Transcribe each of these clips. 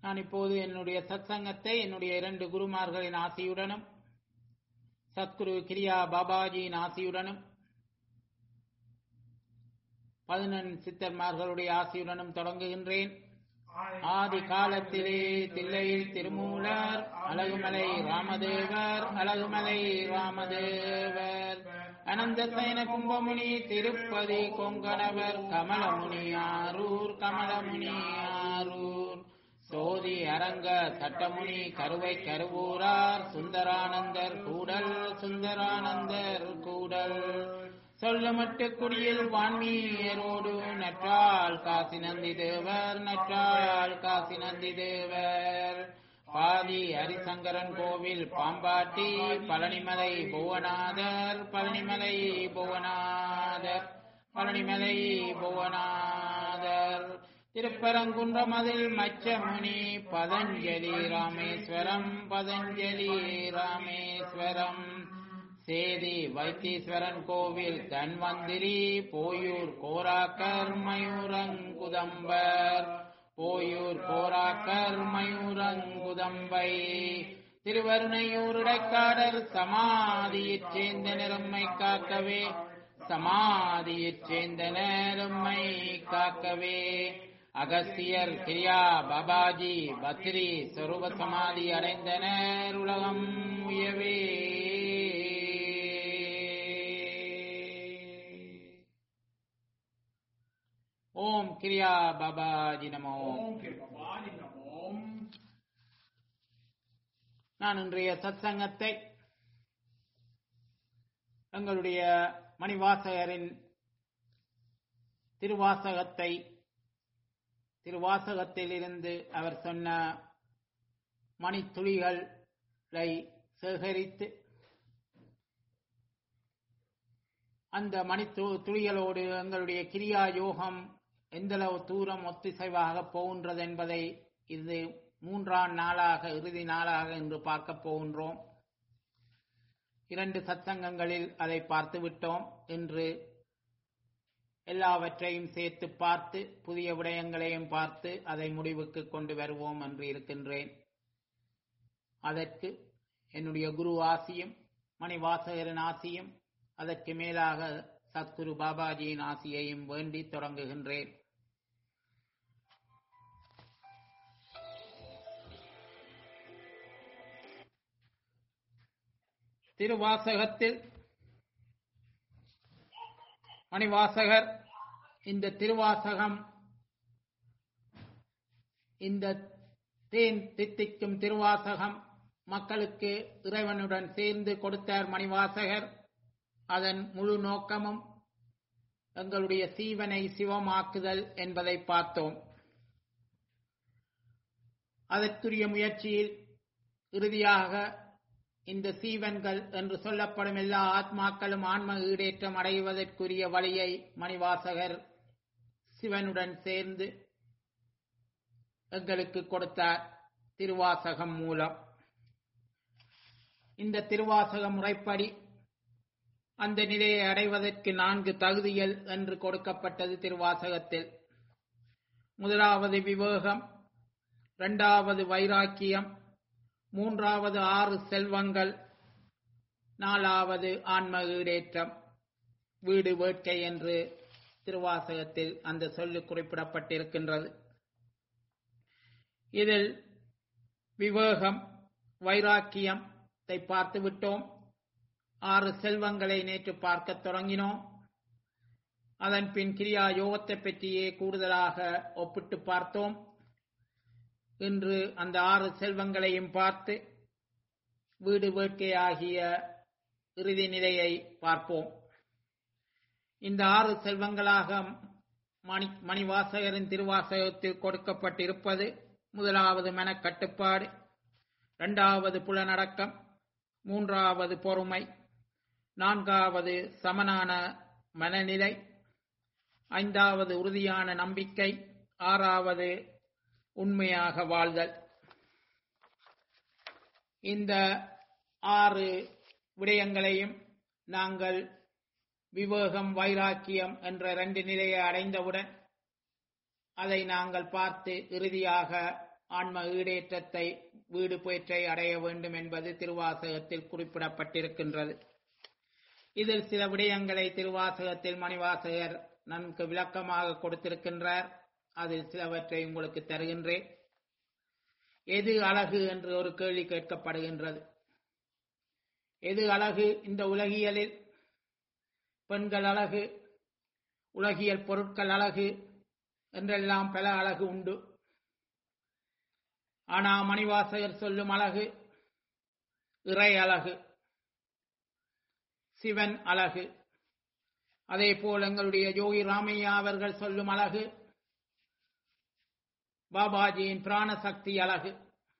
நான் இப்போது என்னுடைய சத்சங்கத்தை என்னுடைய இரண்டு குருமார்களின் ஆசியுடனும் சத்குரு கிரியா பாபாஜியின் ஆசியுடனும் பதினெண் சித்தர்மார்களுடைய ஆசியுடனும் தொடங்குகின்றேன் ஆதி காலத்திலே தில்லையில் திருமூலர் அழகுமலை ராமதேவர் அழகுமலை ராமதேவர் அனந்த சயன கும்பமுனி திருப்பதி கொங்கணவர் கமலமுனி ஆரூர் கமலமுனி ஆரூர் சோதி அரங்க சட்டமுனி கருவை கருவூரார் சுந்தரானந்தர் கூடல் சுந்தரானந்தர் கூடல் சொல்லமட்டு குடியில் வான்மீரோடு நற்றால் காசி நந்தி தேவர் நற்றால் காசி நந்தி தேவர் பாதி ஹரிசங்கரன் கோவில் பாம்பாட்டி பழனிமலை புவனாதர் பழனிமலை புவனாதர் பழனிமலை புவனாதர் திருப்பரங்குன்றமதில் மச்சமுனி பதஞ்சலி ராமேஸ்வரம் பதஞ்சலி ராமேஸ்வரம் சேதி வைத்தீஸ்வரன் கோவில் தன்வந்திரி போயூர் கோராக்கர் மயூரங்குதம்பர் போயூர் கோராக்கர் மயூரங்குதம்பை திருவருணையூர் இடைக்காடர் சமாதியைச் சேர்ந்த நிறம்மை காக்கவே சமாதியைச் சேர்ந்த நேரம்மை காக்கவே அகஸ்தியர் கிரியா பாபாஜி பத்ரி சொரூப சமாதி அடைந்தனர் உலகம் உயவே ஓம் கிரியா பாபாஜி நமோ ஓம் கிருபாணி நமோம் நான் இன்றைய சத்சங்கத்தை எங்களுடைய மணிவாசகரின் திருவாசகத்தை திருவாசகத்திலிருந்து அவர் சொன்ன மணித்துளிகளை சேகரித்து அந்த மணி து- துளிகளோடு எங்களுடைய கிரியா யோகம் எந்தளவு தூரம் ஒத்திசைவாக போகின்றது என்பதை இது மூன்றாம் நாளாக இறுதி நாளாக இன்று பார்க்க போகின்றோம் இரண்டு சத்சங்கங்களில் அதை பார்த்து விட்டோம் இன்று எல்லாவற்றையும் சேர்த்து பார்த்து புதிய விடயங்களையும் பார்த்து அதை முடிவுக்கு கொண்டு வருவோம் என்று இருக்கின்றேன் அதற்கு என்னுடைய குரு ஆசியும் மணிவாசகரின் ஆசியும் அதற்கு மேலாக சத்குரு பாபாஜியின் ஆசியையும் வேண்டி தொடங்குகின்றேன் திருவாசகத்தில் மணிவாசகர் இந்த திருவாசகம் இந்த தேன் தித்திக்கும் திருவாசகம் மக்களுக்கு இறைவனுடன் சேர்ந்து கொடுத்தார் மணிவாசகர் அதன் முழு நோக்கமும் எங்களுடைய சீவனை சிவமாக்குதல் என்பதை பார்த்தோம் அதற்குரிய முயற்சியில் இறுதியாக இந்த சீவன்கள் என்று சொல்லப்படும் எல்லா ஆத்மாக்களும் ஆன்ம ஈடேற்றம் அடைவதற்குரிய வழியை மணிவாசகர் சிவனுடன் சேர்ந்து எங்களுக்கு கொடுத்தார் திருவாசகம் மூலம் இந்த திருவாசக முறைப்படி அந்த நிலையை அடைவதற்கு நான்கு தகுதிகள் என்று கொடுக்கப்பட்டது திருவாசகத்தில் முதலாவது விவேகம் இரண்டாவது வைராக்கியம் மூன்றாவது ஆறு செல்வங்கள் நாலாவது ஆன்ம ஈடேற்றம் வீடு வேட்கை என்று திருவாசகத்தில் அந்த சொல்லு குறிப்பிடப்பட்டிருக்கின்றது இதில் விவேகம் வைராக்கியத்தை பார்த்து விட்டோம் ஆறு செல்வங்களை நேற்று பார்க்கத் தொடங்கினோம் அதன் பின் கிரியா யோகத்தை பற்றியே கூடுதலாக ஒப்பிட்டு பார்த்தோம் இன்று அந்த ஆறு செல்வங்களையும் பார்த்து வீடு வேட்கை ஆகிய இறுதி நிலையை பார்ப்போம் இந்த ஆறு செல்வங்களாக மணி மணிவாசகரின் திருவாசகத்தில் கொடுக்கப்பட்டிருப்பது முதலாவது மனக்கட்டுப்பாடு இரண்டாவது புலனடக்கம் மூன்றாவது பொறுமை நான்காவது சமனான மனநிலை ஐந்தாவது உறுதியான நம்பிக்கை ஆறாவது உண்மையாக வாழ்தல் இந்த ஆறு விடயங்களையும் நாங்கள் விவேகம் வைராக்கியம் என்ற ரெண்டு நிலையை அடைந்தவுடன் அதை நாங்கள் பார்த்து இறுதியாக ஆன்ம ஈடேற்றத்தை வீடு பேற்றை அடைய வேண்டும் என்பது திருவாசகத்தில் குறிப்பிடப்பட்டிருக்கின்றது இதில் சில விடயங்களை திருவாசகத்தில் மணிவாசகர் நன்கு விளக்கமாக கொடுத்திருக்கின்றார் அதில் சிலவற்றை உங்களுக்கு தருகின்றேன் எது அழகு என்று ஒரு கேள்வி கேட்கப்படுகின்றது எது அழகு இந்த உலகியலில் பெண்கள் அழகு உலகியல் பொருட்கள் அழகு என்றெல்லாம் பல அழகு உண்டு ஆனா மணிவாசகர் சொல்லும் அழகு இறை அழகு சிவன் அழகு அதே போல் எங்களுடைய யோகி ராமையா அவர்கள் சொல்லும் அழகு பாபாஜியின் பிராணசக்தி அழகு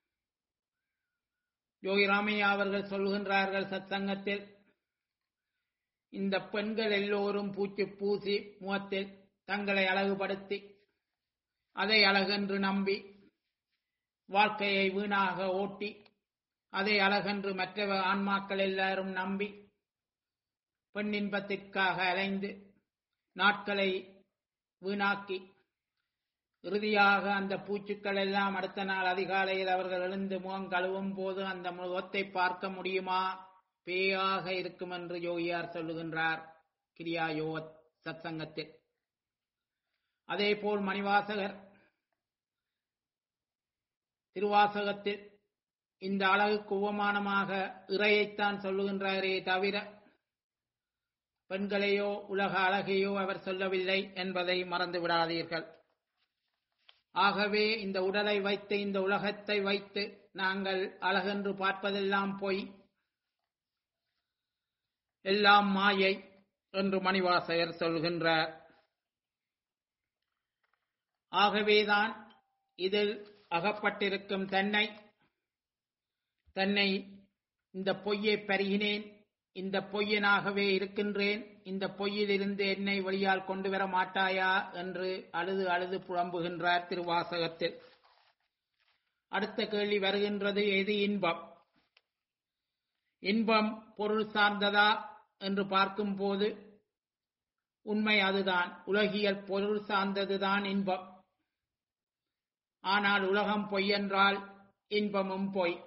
யோகி ராமையா அவர்கள் சொல்கின்றார்கள் சத்சங்கத்தில் இந்த பெண்கள் எல்லோரும் பூச்சி பூசி முகத்தில் தங்களை அழகுபடுத்தி அதை அழகென்று நம்பி வாழ்க்கையை வீணாக ஓட்டி அதை அழகென்று மற்ற ஆன்மாக்கள் எல்லாரும் நம்பி பெண்ணின்பத்திற்காக அலைந்து நாட்களை வீணாக்கி இறுதியாக அந்த பூச்சுக்கள் எல்லாம் அடுத்த நாள் அதிகாலையில் அவர்கள் எழுந்து முகம் கழுவும் போது அந்த முகத்தை பார்க்க முடியுமா பேயாக இருக்கும் என்று யோகியார் சொல்லுகின்றார் கிரியா யோக சத்சங்கத்தில் அதே போல் மணிவாசகர் திருவாசகத்தில் இந்த அழகுக்கு உபமானமாக இறையைத்தான் சொல்லுகின்றாரே தவிர பெண்களையோ உலக அழகையோ அவர் சொல்லவில்லை என்பதை மறந்து விடாதீர்கள் ஆகவே இந்த உடலை வைத்து இந்த உலகத்தை வைத்து நாங்கள் அழகென்று பார்ப்பதெல்லாம் பொய் எல்லாம் மாயை என்று மணிவாசகர் சொல்கின்றார் ஆகவேதான் இதில் அகப்பட்டிருக்கும் தன்னை தன்னை இந்த பொய்யை பருகினேன் இந்த பொய்யனாகவே இருக்கின்றேன் இந்த பொய்யிலிருந்து என்னை வழியால் கொண்டு வர மாட்டாயா என்று அழுது அழுது புலம்புகின்றார் திருவாசகத்தில் அடுத்த கேள்வி வருகின்றது எது இன்பம் இன்பம் பொருள் சார்ந்ததா என்று பார்க்கும்போது உண்மை அதுதான் உலகியல் பொருள் சார்ந்ததுதான் இன்பம் ஆனால் உலகம் பொய் என்றால் இன்பமும் பொய்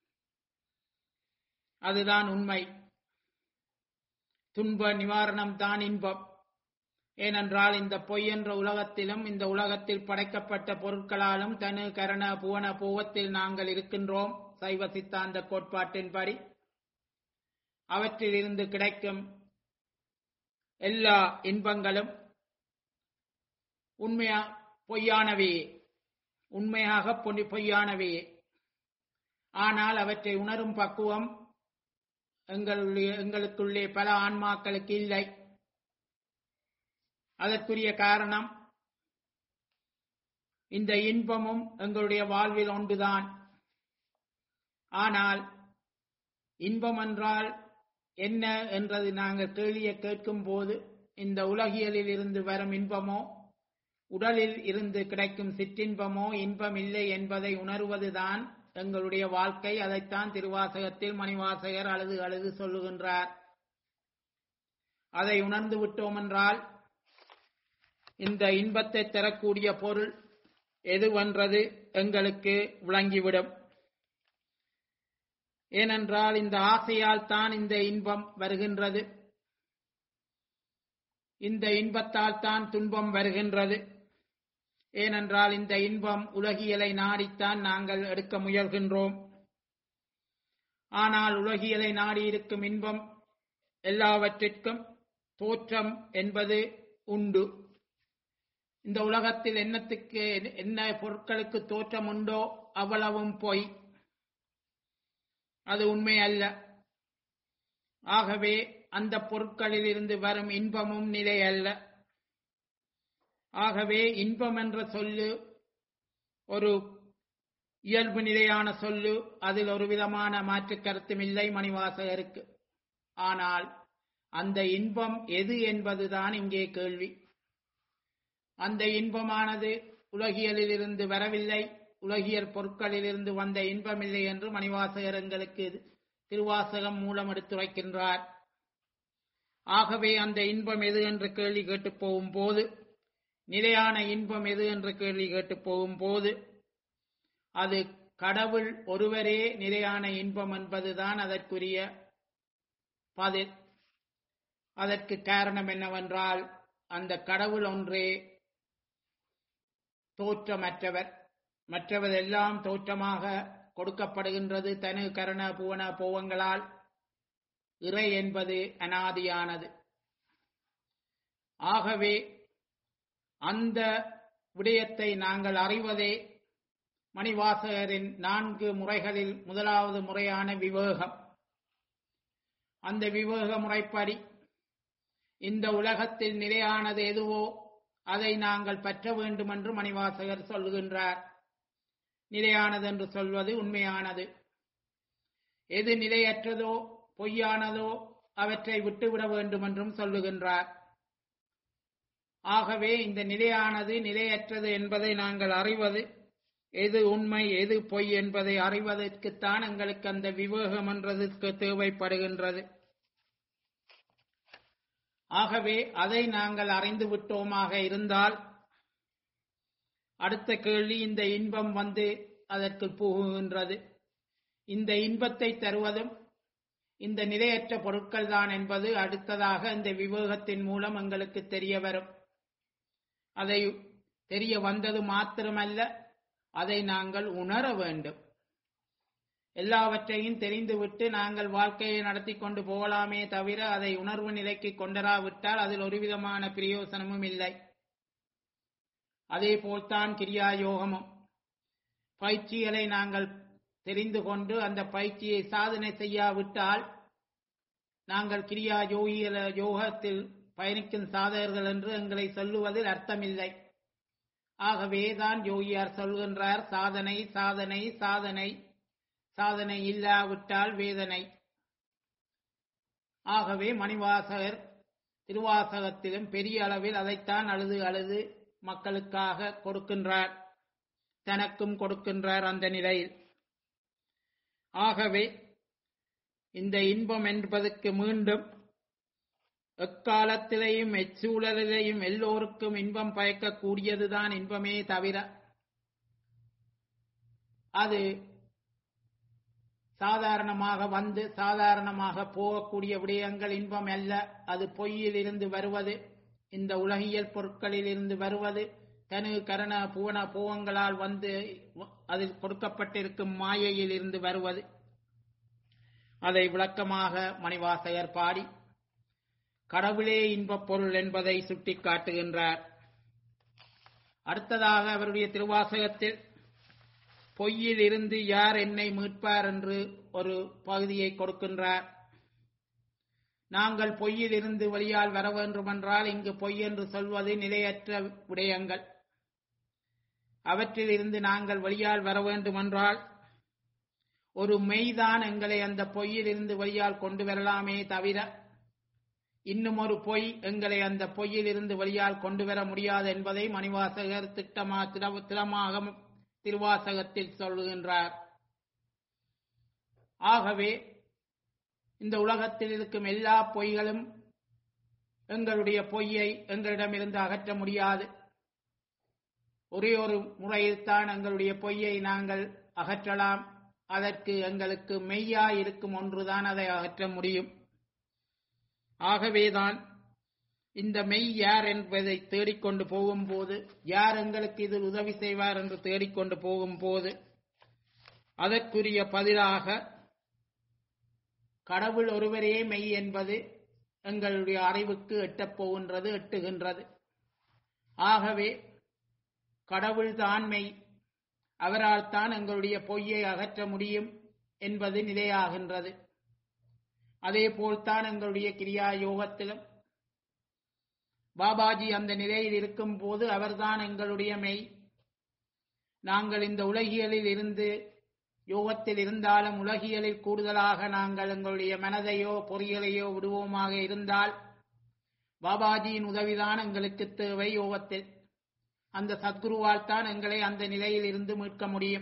அதுதான் உண்மை துன்ப நிவாரணம் தான் இன்பம் ஏனென்றால் இந்த பொய் என்ற உலகத்திலும் இந்த உலகத்தில் படைக்கப்பட்ட பொருட்களாலும் தனு கரண புவன பூவத்தில் நாங்கள் இருக்கின்றோம் சைவ சித்தாந்த கோட்பாட்டின்படி அவற்றிலிருந்து கிடைக்கும் எல்லா இன்பங்களும் உண்மையா பொய்யானவையே உண்மையாக பொன்னி பொய்யானவையே ஆனால் அவற்றை உணரும் பக்குவம் எங்களுடைய எங்களுக்குள்ளே பல ஆன்மாக்களுக்கு இல்லை அதற்குரிய காரணம் இந்த இன்பமும் எங்களுடைய வாழ்வில் ஒன்றுதான் ஆனால் இன்பம் என்றால் என்ன என்றது நாங்கள் கேள்வியை கேட்கும் போது இந்த உலகியலில் இருந்து வரும் இன்பமோ உடலில் இருந்து கிடைக்கும் சிற்றின்பமோ இன்பம் இல்லை என்பதை உணர்வதுதான் எங்களுடைய வாழ்க்கை அதைத்தான் திருவாசகத்தில் மணிவாசகர் அழுது அழுது சொல்லுகின்றார் அதை உணர்ந்து விட்டோம் என்றால் இந்த இன்பத்தை தரக்கூடிய பொருள் எதுவென்றது எங்களுக்கு விளங்கிவிடும் ஏனென்றால் இந்த ஆசையால் தான் இந்த இன்பம் வருகின்றது இந்த இன்பத்தால் தான் துன்பம் வருகின்றது ஏனென்றால் இந்த இன்பம் உலகியலை நாடித்தான் நாங்கள் எடுக்க முயல்கின்றோம் ஆனால் உலகியலை நாடி இருக்கும் இன்பம் எல்லாவற்றிற்கும் தோற்றம் என்பது உண்டு இந்த உலகத்தில் என்னத்துக்கு என்ன பொருட்களுக்கு தோற்றம் உண்டோ அவ்வளவும் பொய் அது உண்மை அல்ல ஆகவே அந்த பொருட்களில் இருந்து வரும் இன்பமும் நிலை அல்ல ஆகவே இன்பம் என்ற சொல்லு ஒரு இயல்பு நிலையான சொல்லு அதில் ஒரு விதமான மாற்று கருத்தும் இல்லை மணிவாசகருக்கு ஆனால் அந்த இன்பம் எது என்பதுதான் இங்கே கேள்வி அந்த இன்பமானது உலகியலில் இருந்து வரவில்லை உலகியல் பொருட்களிலிருந்து வந்த இன்பமில்லை என்று மணிவாசகர் எங்களுக்கு திருவாசகம் மூலம் எடுத்துரைக்கின்றார் ஆகவே அந்த இன்பம் எது என்று கேள்வி கேட்டு போகும் போது நிலையான இன்பம் எது என்று கேள்வி கேட்டு போகும் போது அது கடவுள் ஒருவரே நிலையான இன்பம் என்பதுதான் அதற்குரிய பதில் அதற்கு காரணம் என்னவென்றால் அந்த கடவுள் ஒன்றே தோற்றமற்றவர் மற்றவதெல்லாம் தோற்றமாக கொடுக்கப்படுகின்றது தனு கரண புவன போவங்களால் இறை என்பது அனாதியானது ஆகவே அந்த விடயத்தை நாங்கள் அறிவதே மணிவாசகரின் நான்கு முறைகளில் முதலாவது முறையான விவேகம் அந்த விவேக முறைப்படி இந்த உலகத்தில் நிலையானது எதுவோ அதை நாங்கள் பற்ற வேண்டும் என்று மணிவாசகர் சொல்லுகின்றார் நிலையானது என்று சொல்வது உண்மையானது எது நிலையற்றதோ பொய்யானதோ அவற்றை விட்டுவிட வேண்டும் என்றும் சொல்லுகின்றார் ஆகவே இந்த நிலையானது நிலையற்றது என்பதை நாங்கள் அறிவது எது உண்மை எது பொய் என்பதை அறிவதற்குத்தான் எங்களுக்கு அந்த விவேகம் என்றதற்கு தேவைப்படுகின்றது ஆகவே அதை நாங்கள் அறிந்து விட்டோமாக இருந்தால் அடுத்த கேள்வி இந்த இன்பம் வந்து அதற்கு புகுகின்றது இந்த இன்பத்தை தருவதும் இந்த நிலையற்ற பொருட்கள் தான் என்பது அடுத்ததாக இந்த விவேகத்தின் மூலம் எங்களுக்கு தெரிய வரும் அதை தெரிய வந்தது மாத்திரமல்ல அதை நாங்கள் உணர வேண்டும் எல்லாவற்றையும் தெரிந்துவிட்டு நாங்கள் வாழ்க்கையை நடத்தி கொண்டு போகலாமே தவிர அதை உணர்வு நிலைக்கு கொண்டராவிட்டால் அதில் ஒரு விதமான பிரயோசனமும் இல்லை அதே போல்தான் கிரியா யோகமும் பயிற்சிகளை நாங்கள் தெரிந்து கொண்டு அந்த பயிற்சியை சாதனை செய்யாவிட்டால் நாங்கள் கிரியா யோகிகள யோகத்தில் பயணிக்கும் சாதகர்கள் என்று எங்களை சொல்லுவதில் அர்த்தமில்லை ஆகவே தான் யோகியார் சொல்கின்றார் சாதனை சாதனை சாதனை சாதனை இல்லாவிட்டால் வேதனை ஆகவே மணிவாசகர் திருவாசகத்திலும் பெரிய அளவில் அதைத்தான் அழுது அழுது மக்களுக்காக கொடுக்கின்றார் தனக்கும் கொடுக்கின்றார் அந்த நிலையில் ஆகவே இந்த இன்பம் என்பதற்கு மீண்டும் எக்காலத்திலேயும் எச்சூழலிலேயும் எல்லோருக்கும் இன்பம் பயக்கக்கூடியதுதான் இன்பமே தவிர அது சாதாரணமாக வந்து சாதாரணமாக போகக்கூடிய விடயங்கள் இன்பம் அல்ல அது பொய்யில் இருந்து வருவது இந்த உலகியல் பொருட்களில் இருந்து வருவது தனு கரண புவன பூவங்களால் வந்து அதில் கொடுக்கப்பட்டிருக்கும் மாயையில் இருந்து வருவது அதை விளக்கமாக மணிவாசகர் பாடி கடவுளே இன்பப் பொருள் என்பதை சுட்டிக் காட்டுகின்றார் அடுத்ததாக அவருடைய திருவாசகத்தில் பொய்யில் இருந்து யார் என்னை மீட்பார் என்று ஒரு பகுதியை கொடுக்கின்றார் நாங்கள் பொய்யில் இருந்து வழியால் வர வேண்டுமென்றால் இங்கு பொய் என்று சொல்வது நிலையற்ற விடயங்கள் அவற்றில் இருந்து நாங்கள் வழியால் வர வேண்டுமென்றால் ஒரு மெய்தான் எங்களை அந்த பொய்யில் இருந்து வழியால் கொண்டு வரலாமே தவிர இன்னும் ஒரு பொய் எங்களை அந்த பொய்யில் இருந்து வழியால் கொண்டு வர முடியாது என்பதை மணிவாசகர் திட்டமா திடமாக திருவாசகத்தில் சொல்லுகின்றார் ஆகவே இந்த உலகத்தில் இருக்கும் எல்லா பொய்களும் எங்களுடைய பொய்யை எங்களிடமிருந்து அகற்ற முடியாது ஒரே ஒரு முறையில்தான் எங்களுடைய பொய்யை நாங்கள் அகற்றலாம் அதற்கு எங்களுக்கு மெய்யா இருக்கும் ஒன்றுதான் அதை அகற்ற முடியும் ஆகவேதான் இந்த மெய் யார் என்பதை தேடிக்கொண்டு போகும்போது யார் எங்களுக்கு இதில் உதவி செய்வார் என்று தேடிக்கொண்டு போகும்போது அதற்குரிய பதிலாக கடவுள் ஒருவரே மெய் என்பது எங்களுடைய அறிவுக்கு எட்டப் போகின்றது எட்டுகின்றது ஆகவே கடவுள் தான் மெய் அவரால் தான் எங்களுடைய பொய்யை அகற்ற முடியும் என்பது நிலையாகின்றது அதே போல்தான் எங்களுடைய கிரியா யோகத்திலும் பாபாஜி அந்த நிலையில் இருக்கும் போது அவர்தான் எங்களுடைய மெய் நாங்கள் இந்த உலகியலில் இருந்து யோகத்தில் இருந்தாலும் உலகியலில் கூடுதலாக நாங்கள் எங்களுடைய மனதையோ பொறியலையோ விடுவோமாக இருந்தால் பாபாஜியின் உதவிதான் எங்களுக்கு தேவை யோகத்தில் அந்த சத்குருவால் தான் எங்களை அந்த நிலையில் இருந்து மீட்க முடியும்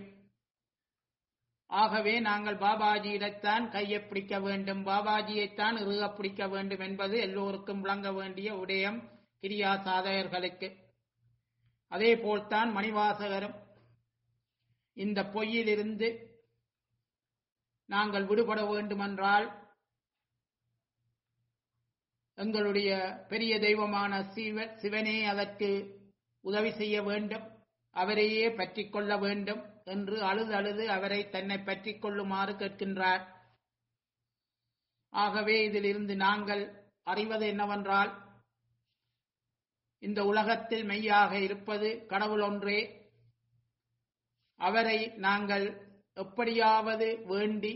ஆகவே நாங்கள் பாபாஜியிடத்தான் கையை பிடிக்க வேண்டும் பாபாஜியைத்தான் இறுக பிடிக்க வேண்டும் என்பது எல்லோருக்கும் விளங்க வேண்டிய விடயம் கிரியா சாதகர்களுக்கு அதே போல்தான் மணிவாசகரும் இந்த பொய்யிலிருந்து நாங்கள் விடுபட வேண்டுமென்றால் எங்களுடைய பெரிய தெய்வமான சிவ சிவனே அதற்கு உதவி செய்ய வேண்டும் அவரையே பற்றி கொள்ள வேண்டும் என்று அழுது அழுது அவரை தன்னை பற்றி கொள்ளுமாறு கேட்கின்றார் ஆகவே இதிலிருந்து நாங்கள் அறிவது என்னவென்றால் இந்த உலகத்தில் மெய்யாக இருப்பது கடவுள் ஒன்றே அவரை நாங்கள் எப்படியாவது வேண்டி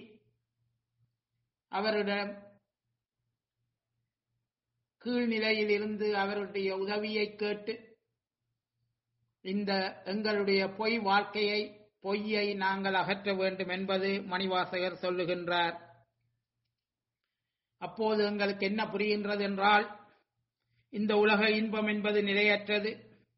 அவரிடம் கீழ்நிலையில் இருந்து அவருடைய உதவியை கேட்டு இந்த எங்களுடைய பொய் வாழ்க்கையை பொய்யை நாங்கள் அகற்ற வேண்டும் என்பது மணிவாசகர் சொல்லுகின்றார் அப்போது எங்களுக்கு என்ன புரிகின்றது என்றால் இந்த உலக இன்பம் என்பது நிலையற்றது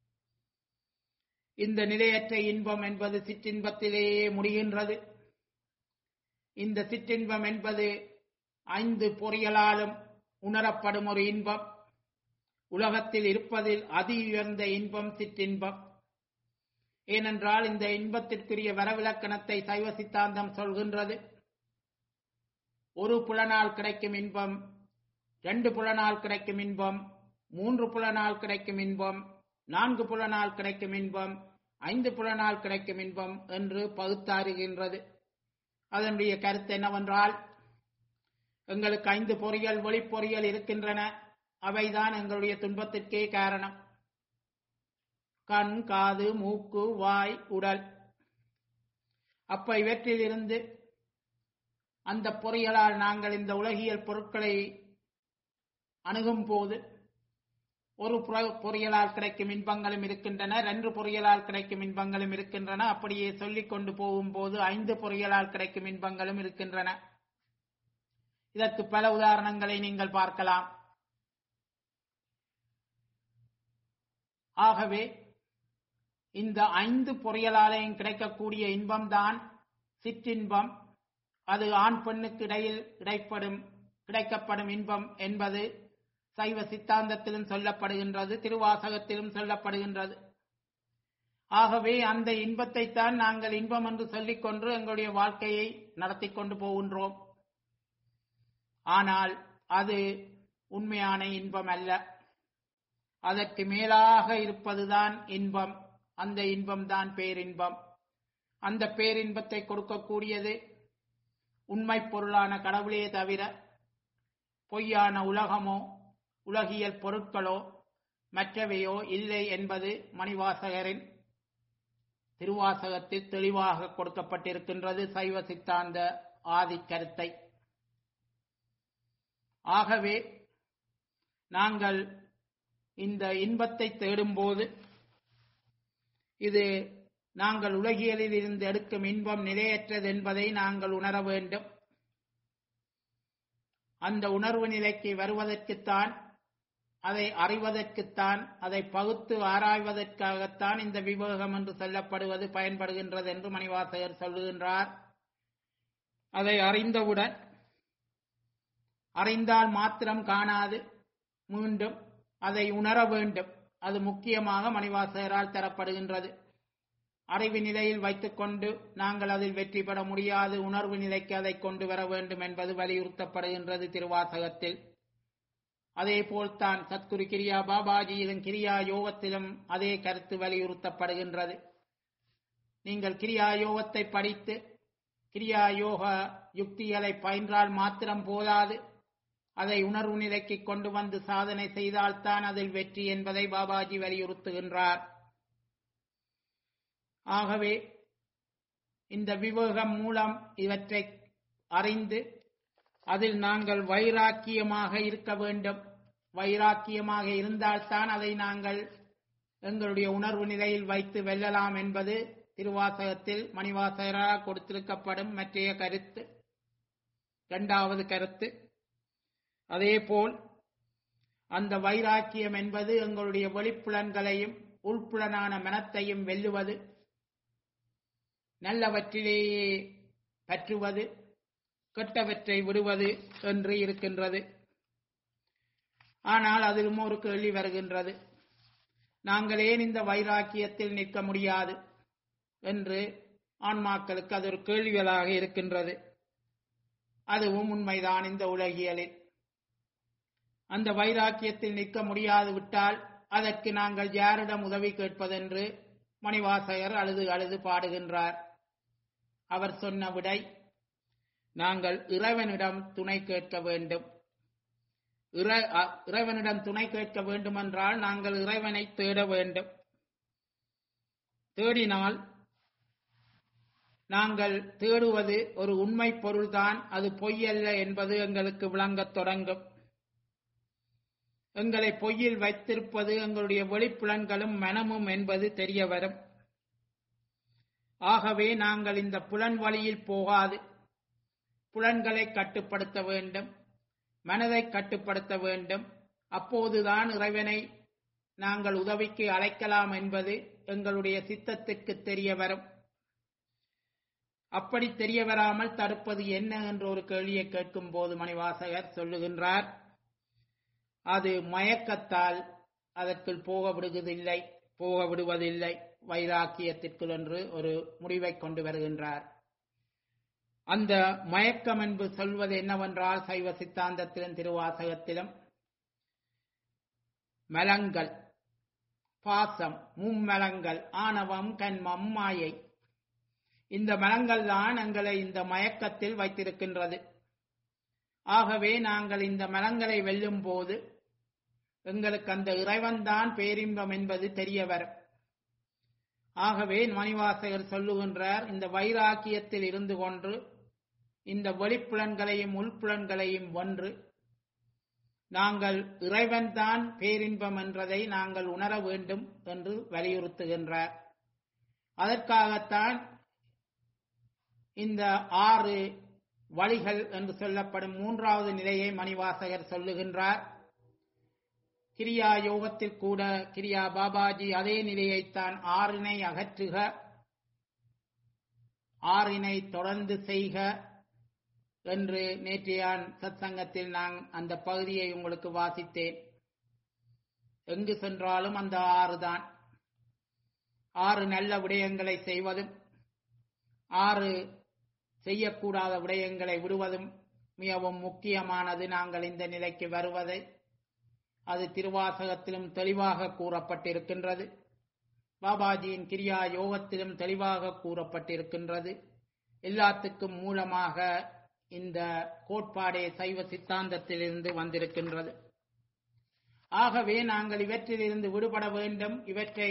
இந்த நிலையற்ற இன்பம் என்பது சிற்றின்பத்திலேயே முடிகின்றது இந்த சிற்றின்பம் என்பது ஐந்து பொறியலாலும் உணரப்படும் ஒரு இன்பம் உலகத்தில் இருப்பதில் அதி உயர்ந்த இன்பம் சிற்றின்பம் ஏனென்றால் இந்த இன்பத்திற்குரிய வரவிலக்கணத்தை சைவ சித்தாந்தம் சொல்கின்றது ஒரு புலனால் கிடைக்கும் இன்பம் ரெண்டு புலனால் கிடைக்கும் இன்பம் மூன்று புலனால் கிடைக்கும் இன்பம் நான்கு புலனால் கிடைக்கும் இன்பம் ஐந்து புலனால் கிடைக்கும் இன்பம் என்று பகுத்தாறுகின்றது அதனுடைய கருத்து என்னவென்றால் எங்களுக்கு ஐந்து பொறிகள் ஒளிப்பொறிகள் இருக்கின்றன அவைதான் எங்களுடைய துன்பத்திற்கே காரணம் கண் காது மூக்கு வாய் உடல் அப்ப இவற்றிலிருந்து அந்த பொறிகளால் நாங்கள் இந்த உலகியல் பொருட்களை அணுகும் போது ஒரு பொறியலால் கிடைக்கும் இன்பங்களும் இருக்கின்றன ரெண்டு பொறியலால் கிடைக்கும் இன்பங்களும் இருக்கின்றன அப்படியே சொல்லிக் கொண்டு போகும்போது ஐந்து பொறியலால் கிடைக்கும் இன்பங்களும் இருக்கின்றன இதற்கு பல உதாரணங்களை நீங்கள் பார்க்கலாம் ஆகவே இந்த ஐந்து பொறியலாலையும் கிடைக்கக்கூடிய இன்பம்தான் சிற்றின்பம் அது ஆண் பெண்ணுக்கு இடையில் இடைப்படும் கிடைக்கப்படும் இன்பம் என்பது சைவ சித்தாந்தத்திலும் சொல்லப்படுகின்றது திருவாசகத்திலும் சொல்லப்படுகின்றது ஆகவே அந்த இன்பத்தை தான் நாங்கள் இன்பம் என்று சொல்லிக்கொண்டு எங்களுடைய வாழ்க்கையை நடத்தி கொண்டு போகின்றோம் ஆனால் அது உண்மையான இன்பம் அல்ல அதற்கு மேலாக இருப்பதுதான் இன்பம் அந்த இன்பம் தான் பேரின்பம் அந்த பேரின்பத்தை கொடுக்கக்கூடியது உண்மை பொருளான கடவுளே தவிர பொய்யான உலகமோ உலகியல் பொருட்களோ மற்றவையோ இல்லை என்பது மணிவாசகரின் திருவாசகத்தில் தெளிவாக கொடுக்கப்பட்டிருக்கின்றது சைவ சித்தாந்த ஆதி கருத்தை ஆகவே நாங்கள் இந்த இன்பத்தை தேடும்போது இது நாங்கள் உலகியலில் இருந்து எடுக்கும் இன்பம் நிலையற்றது என்பதை நாங்கள் உணர வேண்டும் அந்த உணர்வு நிலைக்கு வருவதற்குத்தான் அதை அறிவதற்குத்தான் அதை பகுத்து ஆராய்வதற்காகத்தான் இந்த விவேகம் என்று சொல்லப்படுவது பயன்படுகின்றது என்று மணிவாசகர் சொல்லுகின்றார் அதை அறிந்தவுடன் அறிந்தால் மாத்திரம் காணாது மீண்டும் அதை உணர வேண்டும் அது முக்கியமாக மணிவாசகரால் தரப்படுகின்றது அறிவு நிலையில் வைத்துக்கொண்டு நாங்கள் அதில் வெற்றி பெற முடியாது உணர்வு நிலைக்கு அதை கொண்டு வர வேண்டும் என்பது வலியுறுத்தப்படுகின்றது திருவாசகத்தில் அதே போல்தான் சத்குரு கிரியா பாபாஜியிலும் கிரியா யோகத்திலும் அதே கருத்து வலியுறுத்தப்படுகின்றது நீங்கள் கிரியா யோகத்தை படித்து கிரியா யோக யுக்திகளை பயின்றால் மாத்திரம் போதாது அதை உணர்வு நிலைக்கு கொண்டு வந்து சாதனை செய்தால்தான் அதில் வெற்றி என்பதை பாபாஜி வலியுறுத்துகின்றார் ஆகவே இந்த விவேகம் மூலம் இவற்றை அறிந்து அதில் நாங்கள் வைராக்கியமாக இருக்க வேண்டும் வைராக்கியமாக இருந்தால்தான் அதை நாங்கள் எங்களுடைய உணர்வு நிலையில் வைத்து வெல்லலாம் என்பது திருவாசகத்தில் மணிவாசகரால் கொடுத்திருக்கப்படும் மற்றைய கருத்து இரண்டாவது கருத்து அதேபோல் அந்த வைராக்கியம் என்பது எங்களுடைய வெளிப்புலன்களையும் உள்புலனான மனத்தையும் வெல்லுவது நல்லவற்றிலேயே பற்றுவது கெட்டவற்றை விடுவது என்று இருக்கின்றது ஆனால் அதிலும் ஒரு கேள்வி வருகின்றது நாங்கள் ஏன் இந்த வைராக்கியத்தில் நிற்க முடியாது என்று ஆன்மாக்களுக்கு அது ஒரு கேள்விகளாக இருக்கின்றது அதுவும் உண்மைதான் இந்த உலகியலில் அந்த வைராக்கியத்தில் நிற்க முடியாது விட்டால் அதற்கு நாங்கள் யாரிடம் உதவி கேட்பதென்று மணிவாசகர் அழுது அழுது பாடுகின்றார் அவர் சொன்ன விடை நாங்கள் இறைவனிடம் துணை கேட்க வேண்டும் இறை- அ- இறைவனிடம் துணை கேட்க வேண்டுமென்றால் நாங்கள் இறைவனை தேட வேண்டும் தேடினால் நாங்கள் தேடுவது ஒரு உண்மை பொருள்தான் அது பொய்யல்ல என்பது எங்களுக்கு விளங்கத் தொடங்கும் எங்களை பொய்யில் வைத்திருப்பது எங்களுடைய வெளிப்புலன்களும் மனமும் என்பது தெரிய வரும் ஆகவே நாங்கள் இந்த புலன் வழியில் போகாது புலன்களை கட்டுப்படுத்த வேண்டும் மனதை கட்டுப்படுத்த வேண்டும் அப்போதுதான் இறைவனை நாங்கள் உதவிக்கு அழைக்கலாம் என்பது எங்களுடைய சித்தத்திற்கு தெரிய வரும் அப்படி தெரிய வராமல் தடுப்பது என்ன என்ற ஒரு கேள்வியை கேட்கும் போது மணிவாசகர் சொல்லுகின்றார் அது மயக்கத்தால் அதற்குள் போக விடுவதில்லை போக விடுவதில்லை வைராக்கியத்திற்குள் என்று ஒரு முடிவை கொண்டு வருகின்றார் அந்த மயக்கம் என்று சொல்வது என்னவென்றால் சைவ சித்தாந்தத்திலும் திருவாசகத்திலும் மலங்கள் பாசம் மும்மலங்கள் ஆணவம் கண்மம் மாயை இந்த மலங்கள் தான் எங்களை இந்த மயக்கத்தில் வைத்திருக்கின்றது ஆகவே நாங்கள் இந்த மலங்களை வெல்லும் போது எங்களுக்கு அந்த இறைவன்தான் பேரின்பம் என்பது தெரிய வரும் ஆகவே மணிவாசகர் சொல்லுகின்றார் இந்த வைராக்கியத்தில் இருந்து கொண்டு இந்த வெளிப்புலன்களையும் உள்புலன்களையும் வென்று நாங்கள் இறைவன்தான் பேரின்பம் என்றதை நாங்கள் உணர வேண்டும் என்று வலியுறுத்துகின்றார் அதற்காகத்தான் இந்த ஆறு வழிகள் என்று சொல்லப்படும் மூன்றாவது நிலையை மணிவாசகர் சொல்லுகின்றார் கிரியா யோகத்தில் கூட கிரியா பாபாஜி அதே நிலையைத்தான் ஆறினை அகற்றுக ஆறினை தொடர்ந்து செய்க என்று நேற்றையான் சத்சங்கத்தில் நான் அந்த பகுதியை உங்களுக்கு வாசித்தேன் எங்கு சென்றாலும் அந்த ஆறு தான் ஆறு நல்ல விடயங்களை செய்வதும் ஆறு செய்யக்கூடாத விடயங்களை விடுவதும் மிகவும் முக்கியமானது நாங்கள் இந்த நிலைக்கு வருவதை அது திருவாசகத்திலும் தெளிவாக கூறப்பட்டிருக்கின்றது பாபாஜியின் கிரியா யோகத்திலும் தெளிவாக கூறப்பட்டிருக்கின்றது எல்லாத்துக்கும் மூலமாக இந்த கோட்பாடே சைவ சித்தாந்தத்திலிருந்து வந்திருக்கின்றது ஆகவே நாங்கள் இவற்றிலிருந்து விடுபட வேண்டும் இவற்றை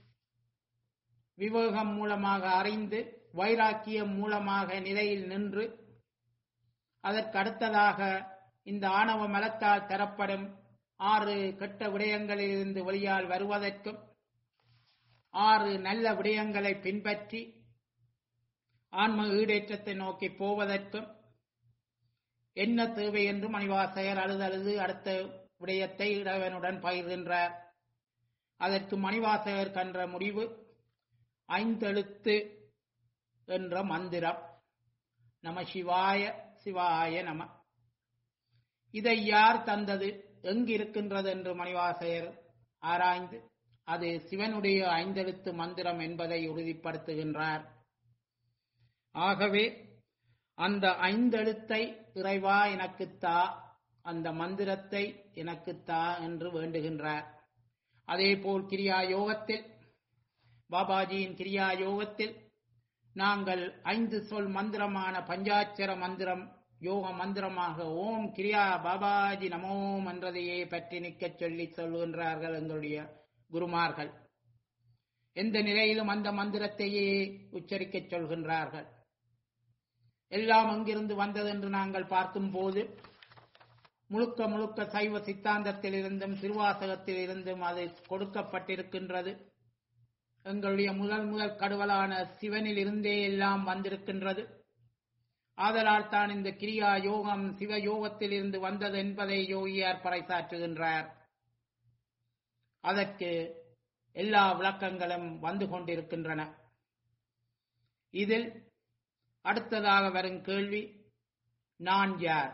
விவேகம் மூலமாக அறிந்து வைராக்கியம் மூலமாக நிலையில் நின்று அதற்கு அடுத்ததாக இந்த ஆணவ மலத்தால் தரப்படும் ஆறு கெட்ட விடயங்களிலிருந்து வெளியால் வருவதற்கும் ஆறு நல்ல விடயங்களை பின்பற்றி ஆன்ம ஈடேற்றத்தை நோக்கி போவதற்கும் என்ன தேவை என்று மணிவாசகர் அழுதழுது அடுத்த விடயத்தை இறைவனுடன் பகிர்கின்றார் அதற்கு மணிவாசகர் கன்ற முடிவு ஐந்தெழுத்து என்ற மந்திரம் நம சிவாய சிவாய நம இதை யார் தந்தது எங்கு இருக்கின்றது என்று மணிவாசகர் ஆராய்ந்து அது சிவனுடைய ஐந்தெழுத்து மந்திரம் என்பதை உறுதிப்படுத்துகின்றார் ஆகவே அந்த ஐந்தெழுத்தை இறைவா எனக்குத்தா அந்த மந்திரத்தை எனக்குத்தா என்று வேண்டுகின்றார் அதேபோல் கிரியா யோகத்தில் பாபாஜியின் கிரியா யோகத்தில் நாங்கள் ஐந்து சொல் மந்திரமான பஞ்சாட்சர மந்திரம் யோக மந்திரமாக ஓம் கிரியா பாபாஜி நமோம் என்றதையே பற்றி நிற்கச் சொல்லி சொல்கின்றார்கள் எங்களுடைய குருமார்கள் எந்த நிலையிலும் அந்த மந்திரத்தையே உச்சரிக்கச் சொல்கின்றார்கள் எல்லாம் அங்கிருந்து வந்ததென்று நாங்கள் பார்க்கும்போது முழுக்க முழுக்க சைவ சித்தாந்தத்திலிருந்தும் திருவாசகத்தில் இருந்தும் அது கொடுக்கப்பட்டிருக்கின்றது எங்களுடைய முதல் முதல் கடவுளான சிவனில் இருந்தே எல்லாம் வந்திருக்கின்றது ஆதலால் தான் இந்த கிரியா யோகம் சிவ யோகத்தில் இருந்து வந்தது என்பதை யோகியார் பறைசாற்றுகின்றார் அதற்கு எல்லா விளக்கங்களும் வந்து கொண்டிருக்கின்றன இதில் அடுத்ததாக வரும் கேள்வி நான் யார்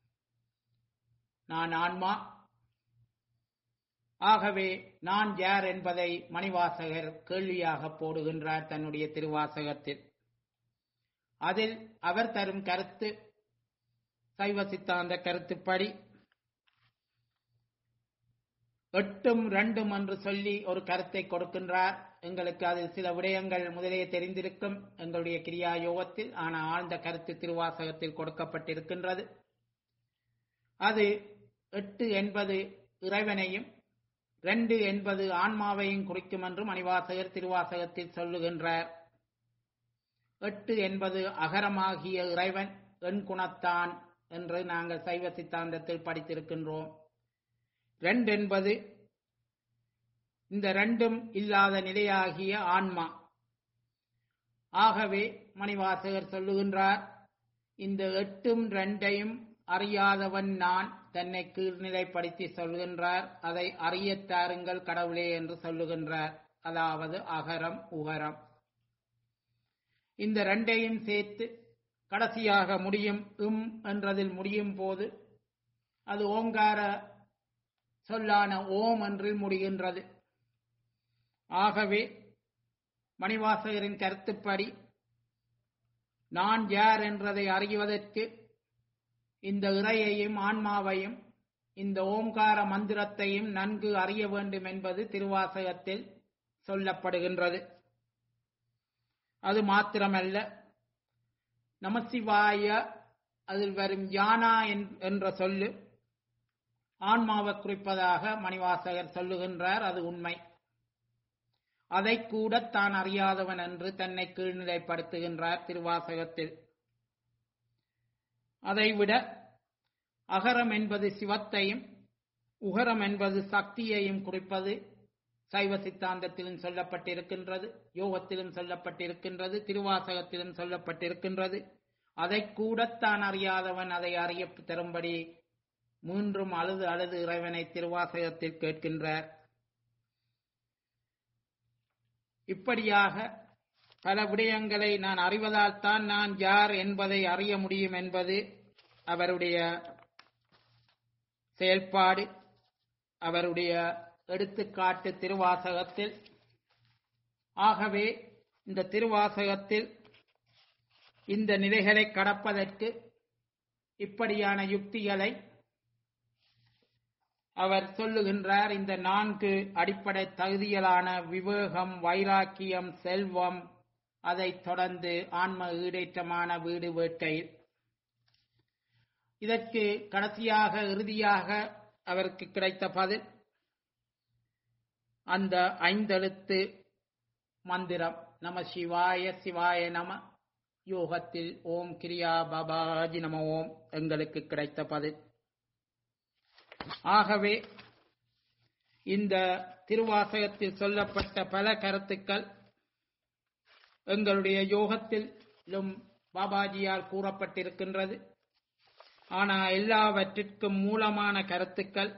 நான் ஆன்மா ஆகவே நான் யார் என்பதை மணிவாசகர் கேள்வியாக போடுகின்றார் தன்னுடைய திருவாசகத்தில் அதில் அவர் தரும் கருத்து சைவ சித்தாந்த கருத்துப்படி எட்டும் ரெண்டும் என்று சொல்லி ஒரு கருத்தை கொடுக்கின்றார் எங்களுக்கு அதில் சில விடயங்கள் முதலே தெரிந்திருக்கும் எங்களுடைய கிரியா யோகத்தில் ஆனால் ஆழ்ந்த கருத்து திருவாசகத்தில் கொடுக்கப்பட்டிருக்கின்றது அது எட்டு என்பது இறைவனையும் ரெண்டு என்பது ஆன்மாவையும் குறிக்கும் என்று மணிவாசகர் திருவாசகத்தில் சொல்லுகின்றார் எட்டு என்பது அகரமாகிய இறைவன் எண் குணத்தான் என்று நாங்கள் சைவ சித்தாந்தத்தில் படித்திருக்கின்றோம் ரெண்டு என்பது இந்த ரெண்டும் இல்லாத நிலையாகிய ஆன்மா ஆகவே மணிவாசகர் சொல்லுகின்றார் இந்த எட்டும் ரெண்டையும் அறியாதவன் நான் தன்னை கீழ்நிலைப்படுத்தி சொல்கின்றார் அதை அறியத்தாருங்கள் கடவுளே என்று சொல்லுகின்றார் அதாவது அகரம் உகரம் இந்த ரெண்டையும் சேர்த்து கடைசியாக முடியும் இம் என்றதில் முடியும் போது அது ஓங்கார சொல்லான ஓம் என்றில் முடிகின்றது ஆகவே மணிவாசகரின் கருத்துப்படி நான் யார் என்றதை அறிவதற்கு இந்த இறையையும் ஆன்மாவையும் இந்த ஓம்கார மந்திரத்தையும் நன்கு அறிய வேண்டும் என்பது திருவாசகத்தில் சொல்லப்படுகின்றது அது மாத்திரமல்ல நமசிவாய அதில் வரும் யானா என்ற சொல்லு ஆன்மாவை குறிப்பதாக மணிவாசகர் சொல்லுகின்றார் அது உண்மை அதை கூட தான் அறியாதவன் என்று தன்னை கீழ்நிலைப்படுத்துகின்றார் திருவாசகத்தில் அதைவிட அகரம் என்பது சிவத்தையும் உகரம் என்பது சக்தியையும் குறிப்பது சைவ சித்தாந்தத்திலும் சொல்லப்பட்டிருக்கின்றது யோகத்திலும் சொல்லப்பட்டிருக்கின்றது திருவாசகத்திலும் சொல்லப்பட்டிருக்கின்றது அதை கூடத்தான் அறியாதவன் அதை அறிய தரும்படி மூன்றும் அழுது அழுது இறைவனை திருவாசகத்தில் கேட்கின்றார் இப்படியாக பல விடயங்களை நான் அறிவதால் தான் நான் யார் என்பதை அறிய முடியும் என்பது அவருடைய செயல்பாடு அவருடைய எடுத்துக்காட்டு திருவாசகத்தில் ஆகவே இந்த திருவாசகத்தில் இந்த நிலைகளை கடப்பதற்கு இப்படியான யுக்திகளை அவர் சொல்லுகின்றார் இந்த நான்கு அடிப்படை தகுதிகளான விவேகம் வைராக்கியம் செல்வம் அதைத் தொடர்ந்து ஆன்ம ஈடேற்றமான வீடு வேட்டை இதற்கு கடைசியாக இறுதியாக அவருக்கு கிடைத்த பதில் அந்த ஐந்தெழுத்து மந்திரம் நம சிவாய சிவாய நம யோகத்தில் ஓம் கிரியா பாபாஜி நம ஓம் எங்களுக்கு கிடைத்த பதில் ஆகவே இந்த திருவாசகத்தில் சொல்லப்பட்ட பல கருத்துக்கள் எங்களுடைய யோகத்திலும் பாபாஜியால் கூறப்பட்டிருக்கின்றது ஆனால் எல்லாவற்றிற்கும் மூலமான கருத்துக்கள்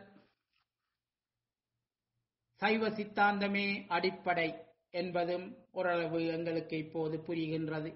சைவ சித்தாந்தமே அடிப்படை என்பதும் ஓரளவு எங்களுக்கு இப்போது புரிகின்றது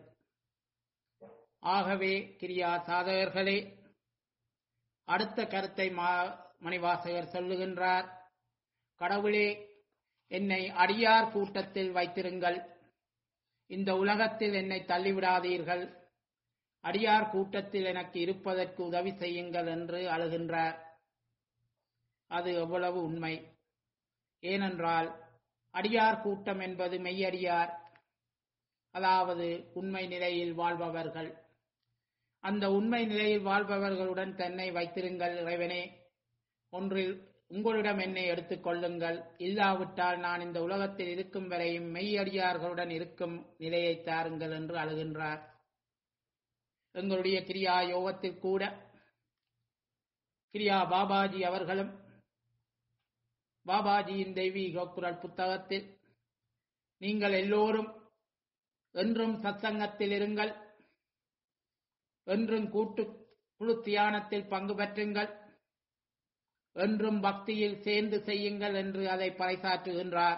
ஆகவே கிரியா சாதகர்களே அடுத்த கருத்தை மணிவாசகர் சொல்லுகின்றார் கடவுளே என்னை அடியார் கூட்டத்தில் வைத்திருங்கள் இந்த உலகத்தில் என்னை தள்ளிவிடாதீர்கள் அடியார் கூட்டத்தில் எனக்கு இருப்பதற்கு உதவி செய்யுங்கள் என்று அழுகின்றார் அது எவ்வளவு உண்மை ஏனென்றால் அடியார் கூட்டம் என்பது மெய்யடியார் அதாவது உண்மை நிலையில் வாழ்பவர்கள் அந்த உண்மை நிலையில் வாழ்பவர்களுடன் தன்னை வைத்திருங்கள் இறைவனே ஒன்றில் உங்களிடம் என்னை எடுத்துக் கொள்ளுங்கள் இல்லாவிட்டால் நான் இந்த உலகத்தில் இருக்கும் வரையும் மெய்யடியார்களுடன் இருக்கும் நிலையை தாருங்கள் என்று அழுகின்றார் எங்களுடைய கிரியா யோகத்தில் கூட கிரியா பாபாஜி அவர்களும் பாபாஜியின் தெய்வீக குரல் புத்தகத்தில் நீங்கள் எல்லோரும் என்றும் சத்சங்கத்தில் இருங்கள் என்றும் கூட்டு குழு தியானத்தில் பங்கு பெற்றுங்கள் என்றும் பக்தியில் சேர்ந்து செய்யுங்கள் என்று அதை பறைசாற்றுகின்றார்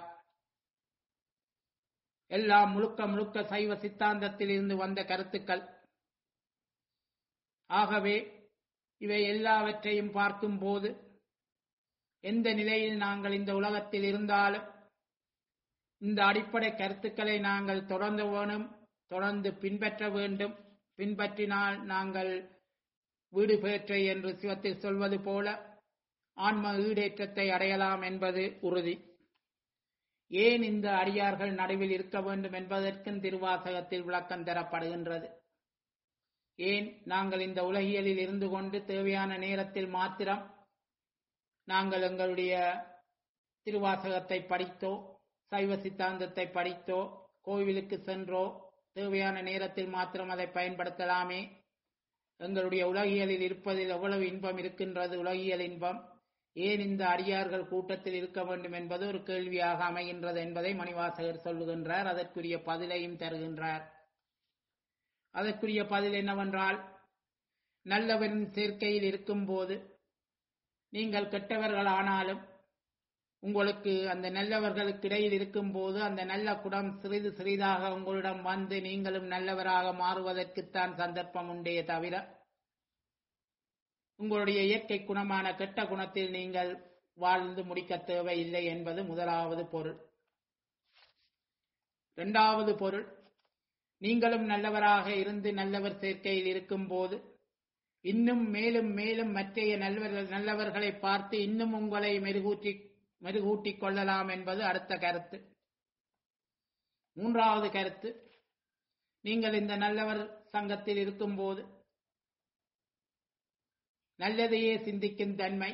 எல்லாம் முழுக்க முழுக்க சைவ சித்தாந்தத்தில் இருந்து வந்த கருத்துக்கள் ஆகவே இவை எல்லாவற்றையும் பார்க்கும் போது எந்த நிலையில் நாங்கள் இந்த உலகத்தில் இருந்தாலும் இந்த அடிப்படை கருத்துக்களை நாங்கள் தொடர்ந்து வேணும் தொடர்ந்து பின்பற்ற வேண்டும் பின்பற்றினால் நாங்கள் வீடு பேற்றை என்று சிவத்தில் சொல்வது போல ஆன்ம ஈடேற்றத்தை அடையலாம் என்பது உறுதி ஏன் இந்த அடியார்கள் நடுவில் இருக்க வேண்டும் என்பதற்கும் திருவாசகத்தில் விளக்கம் தரப்படுகின்றது ஏன் நாங்கள் இந்த உலகியலில் இருந்து கொண்டு தேவையான நேரத்தில் மாத்திரம் நாங்கள் எங்களுடைய திருவாசகத்தை படித்தோ சைவ சித்தாந்தத்தை படித்தோ கோவிலுக்கு சென்றோ தேவையான நேரத்தில் மாத்திரம் அதை பயன்படுத்தலாமே எங்களுடைய உலகியலில் இருப்பதில் எவ்வளவு இன்பம் இருக்கின்றது உலகியல் இன்பம் ஏன் இந்த அடியார்கள் கூட்டத்தில் இருக்க வேண்டும் என்பது ஒரு கேள்வியாக அமைகின்றது என்பதை மணிவாசகர் சொல்லுகின்றார் அதற்குரிய பதிலையும் தருகின்றார் அதற்குரிய பதில் என்னவென்றால் நல்லவரின் சேர்க்கையில் இருக்கும்போது நீங்கள் கெட்டவர்கள் ஆனாலும் உங்களுக்கு அந்த நல்லவர்களுக்கு இடையில் இருக்கும்போது அந்த நல்ல குடம் சிறிது சிறிதாக உங்களிடம் வந்து நீங்களும் நல்லவராக மாறுவதற்குத்தான் சந்தர்ப்பம் உண்டே தவிர உங்களுடைய இயற்கை குணமான கெட்ட குணத்தில் நீங்கள் வாழ்ந்து முடிக்க தேவையில்லை என்பது முதலாவது பொருள் இரண்டாவது பொருள் நீங்களும் நல்லவராக இருந்து நல்லவர் சேர்க்கையில் இருக்கும்போது இன்னும் மேலும் மேலும் மற்றைய நல்லவர்கள் நல்லவர்களை பார்த்து இன்னும் உங்களை மெருகூற்றி மெருகூட்டிக் கொள்ளலாம் என்பது அடுத்த கருத்து மூன்றாவது கருத்து நீங்கள் இந்த நல்லவர் சங்கத்தில் இருக்கும்போது நல்லதையே சிந்திக்கும் தன்மை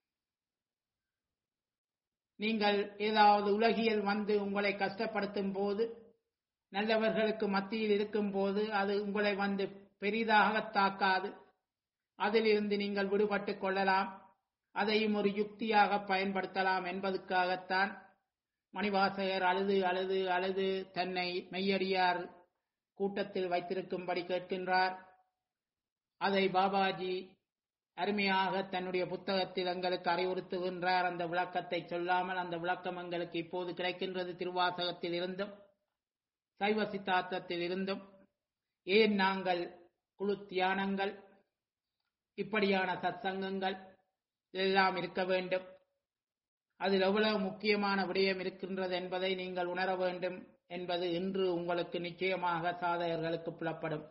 நீங்கள் ஏதாவது உலகியல் வந்து உங்களை கஷ்டப்படுத்தும் போது நல்லவர்களுக்கு மத்தியில் இருக்கும் போது அது உங்களை வந்து பெரிதாக தாக்காது அதிலிருந்து நீங்கள் விடுபட்டுக் கொள்ளலாம் அதையும் ஒரு யுக்தியாக பயன்படுத்தலாம் என்பதற்காகத்தான் மணிவாசகர் அழுது அழுது அழுது தன்னை மெய்யடியார் கூட்டத்தில் வைத்திருக்கும்படி கேட்கின்றார் அதை பாபாஜி அருமையாக தன்னுடைய புத்தகத்தில் எங்களுக்கு அறிவுறுத்துகின்றார் அந்த விளக்கத்தை சொல்லாமல் அந்த விளக்கம் எங்களுக்கு இப்போது கிடைக்கின்றது திருவாசகத்தில் இருந்தும் சைவ சித்தாந்தத்தில் இருந்தும் ஏன் நாங்கள் குழு தியானங்கள் இப்படியான சத்சங்கங்கள் எல்லாம் இருக்க வேண்டும் அதில் எவ்வளவு முக்கியமான விடயம் இருக்கின்றது என்பதை நீங்கள் உணர வேண்டும் என்பது இன்று உங்களுக்கு நிச்சயமாக சாதகர்களுக்கு புலப்படும்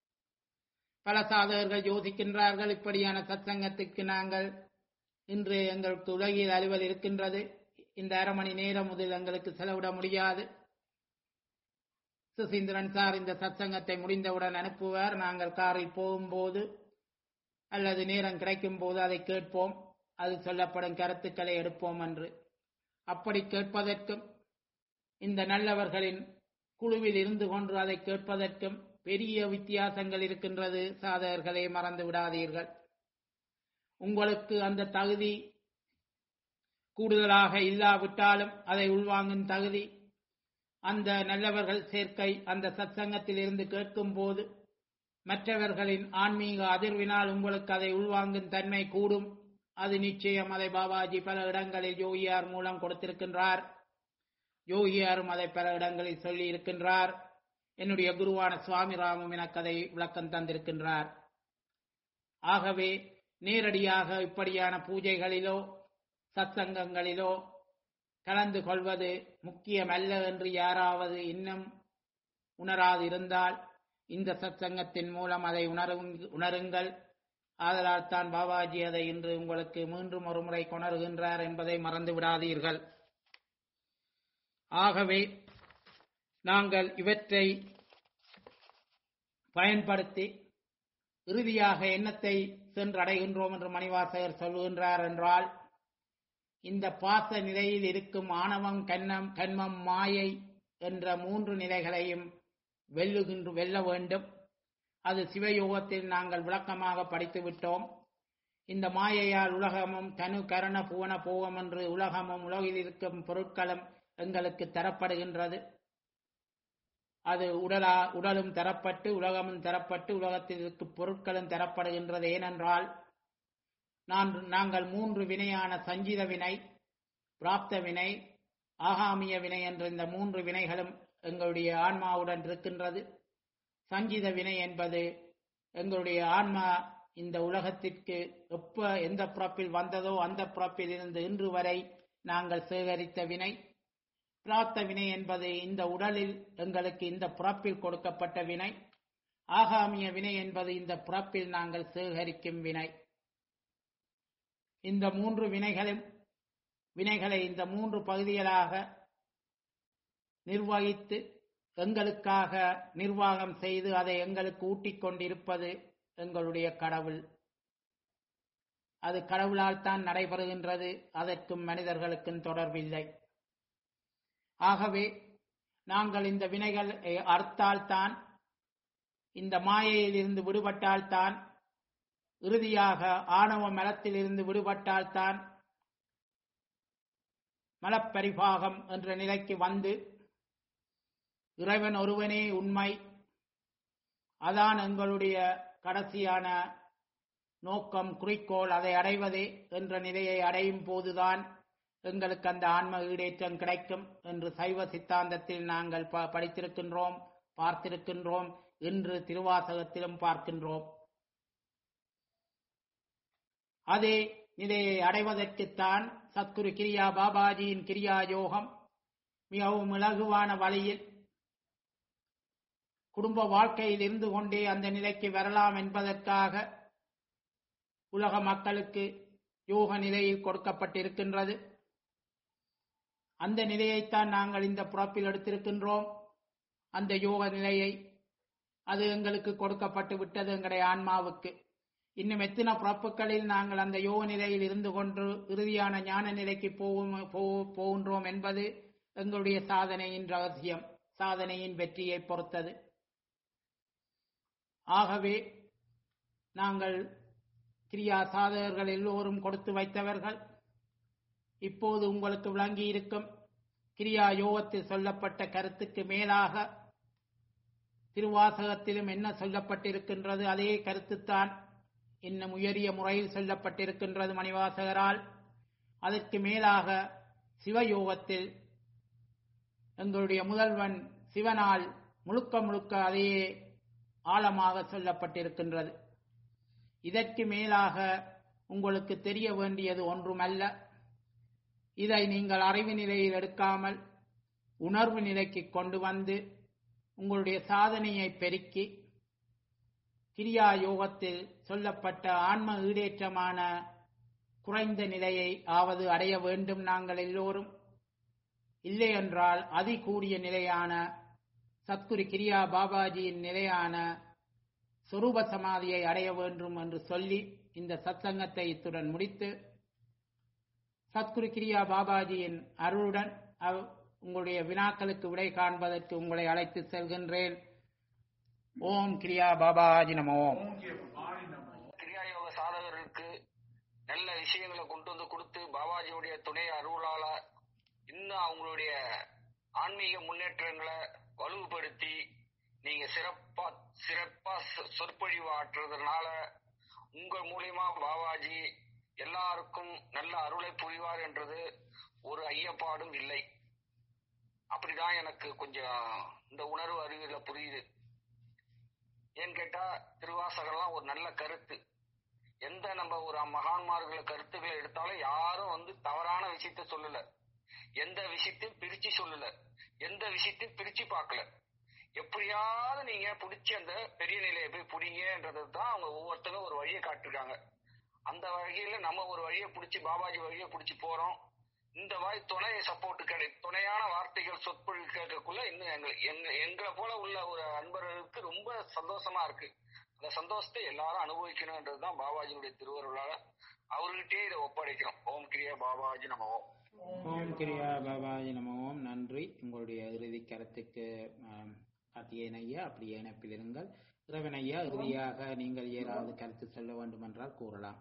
பல சாதகர்கள் யோசிக்கின்றார்கள் இப்படியான சத்சங்கத்துக்கு நாங்கள் இன்று எங்களுக்கு உலகில் அலுவல் இருக்கின்றது இந்த அரை மணி நேரம் முதல் எங்களுக்கு செலவிட முடியாது சுசீந்திரன் சார் இந்த சத்சங்கத்தை முடிந்தவுடன் அனுப்புவார் நாங்கள் காரில் போகும்போது அல்லது நேரம் கிடைக்கும் போது அதை கேட்போம் அது சொல்லப்படும் கருத்துக்களை எடுப்போம் என்று அப்படி கேட்பதற்கும் இந்த நல்லவர்களின் குழுவில் இருந்து கொண்டு அதை கேட்பதற்கும் பெரிய வித்தியாசங்கள் இருக்கின்றது சாதகர்களே மறந்து விடாதீர்கள் உங்களுக்கு அந்த தகுதி கூடுதலாக இல்லாவிட்டாலும் அதை உள்வாங்கும் தகுதி அந்த நல்லவர்கள் சேர்க்கை அந்த சத்சங்கத்தில் இருந்து கேட்கும் போது மற்றவர்களின் ஆன்மீக அதிர்வினால் உங்களுக்கு அதை உள்வாங்கும் தன்மை கூடும் அது நிச்சயம் அதை பாபாஜி பல இடங்களில் யோகியார் மூலம் கொடுத்திருக்கின்றார் யோகியாரும் அதை பல இடங்களில் சொல்லி இருக்கின்றார் என்னுடைய குருவான சுவாமி ராமும் எனக்கு அதை விளக்கம் தந்திருக்கின்றார் ஆகவே நேரடியாக இப்படியான பூஜைகளிலோ சத்சங்கங்களிலோ கலந்து கொள்வது முக்கியமல்ல என்று யாராவது இன்னும் உணராது இருந்தால் இந்த சத்சங்கத்தின் மூலம் அதை உணரும் உணருங்கள் ஆதலால் தான் பாபாஜி அதை இன்று உங்களுக்கு மீண்டும் ஒரு முறை கொணர்கின்றார் என்பதை மறந்து விடாதீர்கள் ஆகவே நாங்கள் இவற்றை பயன்படுத்தி இறுதியாக எண்ணத்தை சென்றடைகின்றோம் என்று மணிவாசகர் சொல்லுகின்றார் என்றால் இந்த பாச நிலையில் இருக்கும் ஆணவம் கண்ணம் கண்மம் மாயை என்ற மூன்று நிலைகளையும் வெல்லுகின்ற வெல்ல வேண்டும் அது சிவயோகத்தில் நாங்கள் விளக்கமாக படித்து விட்டோம் இந்த மாயையால் உலகமும் தனு கரண புவன போகம் என்று உலகமும் உலகில் இருக்கும் பொருட்களும் எங்களுக்கு தரப்படுகின்றது அது உடலா உடலும் தரப்பட்டு உலகமும் தரப்பட்டு உலகத்தில் இருக்கும் பொருட்களும் தரப்படுகின்றது ஏனென்றால் நான் நாங்கள் மூன்று வினையான சஞ்சித வினை பிராப்த வினை ஆகாமிய வினை என்ற இந்த மூன்று வினைகளும் எங்களுடைய ஆன்மாவுடன் இருக்கின்றது சஞ்சித வினை என்பது எங்களுடைய ஆன்மா இந்த உலகத்திற்கு எப்ப எந்த பிறப்பில் வந்ததோ அந்த பிறப்பில் இருந்து இன்று வரை நாங்கள் சேகரித்த வினை பிராப்த வினை என்பது இந்த உடலில் எங்களுக்கு இந்த பிறப்பில் கொடுக்கப்பட்ட வினை ஆகாமிய வினை என்பது இந்த பிறப்பில் நாங்கள் சேகரிக்கும் வினை இந்த மூன்று வினைகளும் வினைகளை இந்த மூன்று பகுதிகளாக நிர்வகித்து எங்களுக்காக நிர்வாகம் செய்து அதை எங்களுக்கு ஊட்டிக் கொண்டிருப்பது எங்களுடைய கடவுள் அது கடவுளால் தான் நடைபெறுகின்றது அதற்கும் மனிதர்களுக்கும் தொடர்பில்லை ஆகவே நாங்கள் இந்த வினைகள் அறுத்தால்தான் இந்த மாயையில் இருந்து விடுபட்டால்தான் இறுதியாக ஆணவ மலத்தில் இருந்து விடுபட்டால்தான் மலப்பரிபாகம் என்ற நிலைக்கு வந்து இறைவன் ஒருவனே உண்மை அதான் எங்களுடைய கடைசியான நோக்கம் குறிக்கோள் அதை அடைவதே என்ற நிலையை அடையும் போதுதான் எங்களுக்கு அந்த ஆன்ம ஈடேற்றம் கிடைக்கும் என்று சைவ சித்தாந்தத்தில் நாங்கள் ப படித்திருக்கின்றோம் பார்த்திருக்கின்றோம் இன்று திருவாசகத்திலும் பார்க்கின்றோம் அதே நிலையை அடைவதற்குத்தான் சத்குரு கிரியா பாபாஜியின் கிரியா யோகம் மிகவும் இலகுவான வழியில் குடும்ப வாழ்க்கையில் இருந்து கொண்டே அந்த நிலைக்கு வரலாம் என்பதற்காக உலக மக்களுக்கு யோக நிலையில் கொடுக்கப்பட்டிருக்கின்றது அந்த நிலையைத்தான் நாங்கள் இந்த புறப்பில் எடுத்திருக்கின்றோம் அந்த யோக நிலையை அது எங்களுக்கு கொடுக்கப்பட்டு விட்டது எங்களுடைய ஆன்மாவுக்கு இன்னும் எத்தனை பிறப்புகளில் நாங்கள் அந்த யோக நிலையில் இருந்து கொண்டு இறுதியான ஞான நிலைக்கு போகும் போகின்றோம் என்பது எங்களுடைய சாதனையின் ரகசியம் சாதனையின் வெற்றியை பொறுத்தது ஆகவே நாங்கள் கிரியா சாதகர்கள் எல்லோரும் கொடுத்து வைத்தவர்கள் இப்போது உங்களுக்கு விளங்கி இருக்கும் கிரியா யோகத்தில் சொல்லப்பட்ட கருத்துக்கு மேலாக திருவாசகத்திலும் என்ன சொல்லப்பட்டிருக்கின்றது அதே கருத்துத்தான் இன்னும் உயரிய முறையில் சொல்லப்பட்டிருக்கின்றது மணிவாசகரால் அதற்கு மேலாக சிவயோகத்தில் எங்களுடைய முதல்வன் சிவனால் முழுக்க முழுக்க அதையே ஆழமாக சொல்லப்பட்டிருக்கின்றது இதற்கு மேலாக உங்களுக்கு தெரிய வேண்டியது ஒன்றுமல்ல இதை நீங்கள் அறிவு நிலையில் எடுக்காமல் உணர்வு நிலைக்கு கொண்டு வந்து உங்களுடைய சாதனையை பெருக்கி கிரியா யோகத்தில் சொல்லப்பட்ட ஆன்ம ஈடேற்றமான குறைந்த நிலையை ஆவது அடைய வேண்டும் நாங்கள் எல்லோரும் இல்லை என்றால் அதி கூடிய நிலையான சத்குரு கிரியா பாபாஜியின் நிலையான சொரூப சமாதியை அடைய வேண்டும் என்று சொல்லி இந்த சத்சங்கத்தை இத்துடன் முடித்து சத்குரு கிரியா பாபாஜியின் அருளுடன் உங்களுடைய வினாக்களுக்கு விடை காண்பதற்கு உங்களை அழைத்து செல்கின்றேன் ஓம் கிரியா பாபாஜி நமோ ஓம் கிரிய பாபாஜி நமோ கிரியா யோக சாதகர்களுக்கு நல்ல விஷயங்களை கொண்டு வந்து கொடுத்து பாபாஜியுடைய துணை அருளால இன்னும் அவங்களுடைய ஆன்மீக முன்னேற்றங்களை வலுவுபடுத்தி நீங்க சிறப்பா சிறப்பா சொ- சொற்பொழிவு ஆற்றுறதுனால உங்க மூலியமா பாபாஜி எல்லாருக்கும் நல்ல அருளை புரிவார் என்றது ஒரு ஐயப்பாடும் இல்லை அப்படிதான் எனக்கு கொஞ்சம் இந்த உணர்வு அறிவியல புரியுது ஏன்னு கேட்டா திருவாசகம்லாம் ஒரு நல்ல கருத்து எந்த நம்ம ஒரு மகான்மார்களை கருத்துக்களை எடுத்தாலும் யாரும் வந்து தவறான விஷயத்த சொல்லல எந்த விஷயத்தையும் பிரிச்சு சொல்லல எந்த விஷயத்தையும் பிரிச்சு பார்க்கல எப்படியாவது நீங்க பிடிச்சி அந்த பெரிய நிலையை போய் பிடிங்கன்றது தான் அவங்க ஒவ்வொருத்தங்க ஒரு வழியை காட்டிருக்காங்க அந்த வகையில நம்ம ஒரு வழியை பிடிச்சி பாபாஜி வழியை பிடிச்சி போறோம் இந்த மாதிரி துணை சப்போர்ட் கிடை துணையான வார்த்தைகள் சொற்பொழிவு கேட்கக்குள்ள இன்னும் எங்க எங்க எங்களை போல உள்ள ஒரு அன்பர்களுக்கு ரொம்ப சந்தோஷமா இருக்கு அந்த சந்தோஷத்தை எல்லாரும் அனுபவிக்கணும்ன்றதுதான் பாபாஜியுடைய திருவருளால அவர்கிட்டயே இதை ஒப்படைக்கிறோம் ஓம் கிரியா பாபாஜி நம ஓம் ஓம் கிரியா பாபாஜி நமோ ஓம் நன்றி உங்களுடைய இறுதி கருத்துக்கு ஆம், கார்த்திகேயன் ஐயா அப்படியே இணைப்பில் இருங்கள் இறைவன் ஐயா இறுதியாக நீங்கள் ஏதாவது கருத்து சொல்ல வேண்டும் என்றால் கூறலாம்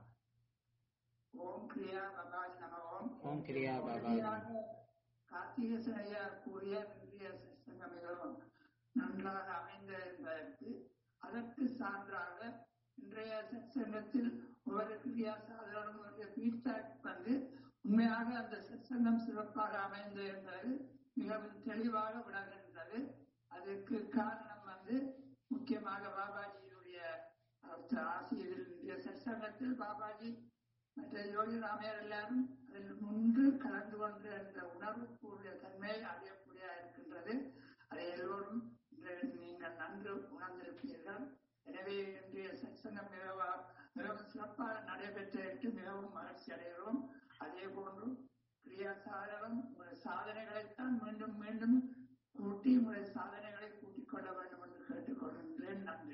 ஓம் கிரியா பகவான் நம ஓம் ஓம் கிரியா பாபாஜி நமோ. கார்த்திகேசன் ஐயா கூறிய இந்திய சங்கம் மிகவும் நன்றாக அமைந்த என்பதற்கு அதற்கு சான்றாக இன்றைய சத்சங்கத்தில் ஒவ்வொரு கிரியா சாதனம் ஃபீட்பேக் வந்து உண்மையாக அந்த சத்சங்கம் சிறப்பாக அமைந்தது என்பது மிகவும் தெளிவாக விளங்குகின்றது அதற்கு காரணம் வந்து முக்கியமாக பாபாஜியினுடைய அடுத்த ஆசிரியர்கள் இந்திய சத்சங்கத்தில் பாபாஜி மற்ற யோகி ராமையர் எல்லாரும் அதில் முன்று கலந்து கொண்டு அந்த உணர்வுக்குரிய தன்மை அடையக்கூடிய இருக்கின்றது அதை எல்லோரும் இன்று நீங்கள் நன்கு உணர்ந்திருப்பீர்கள் எனவே இன்றைய சத்சங்கம் மிகவும் மிகவும் சிறப்பாக நடைபெற்று மிகவும் மகிழ்ச்சி அடைகிறோம் அதே போன்று கிரியா சாதனம் உங்கள் சாதனைகளைத்தான் மீண்டும் மீண்டும் கூட்டி உங்களுடைய சாதனைகளை கூட்டிக் கொள்ள வேண்டும் என்று கேட்டுக்கொள்கின்றேன் நன்றி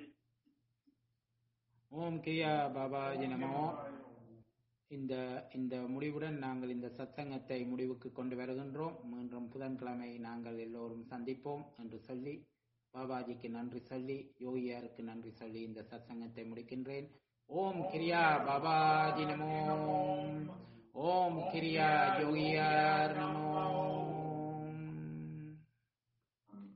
ஓம் கிரியா பாபாஜி நமோ இந்த இந்த முடிவுடன் நாங்கள் இந்த சத்சங்கத்தை முடிவுக்கு கொண்டு வருகின்றோம் மீண்டும் புதன்கிழமை நாங்கள் எல்லோரும் சந்திப்போம் என்று சொல்லி பாபாஜிக்கு நன்றி சொல்லி யோகியாருக்கு நன்றி சொல்லி இந்த சத்சங்கத்தை முடிக்கின்றேன் ஓம் கிரியா பாபாஜி நமோ ஓம் கிரியா யோகியார் நமோ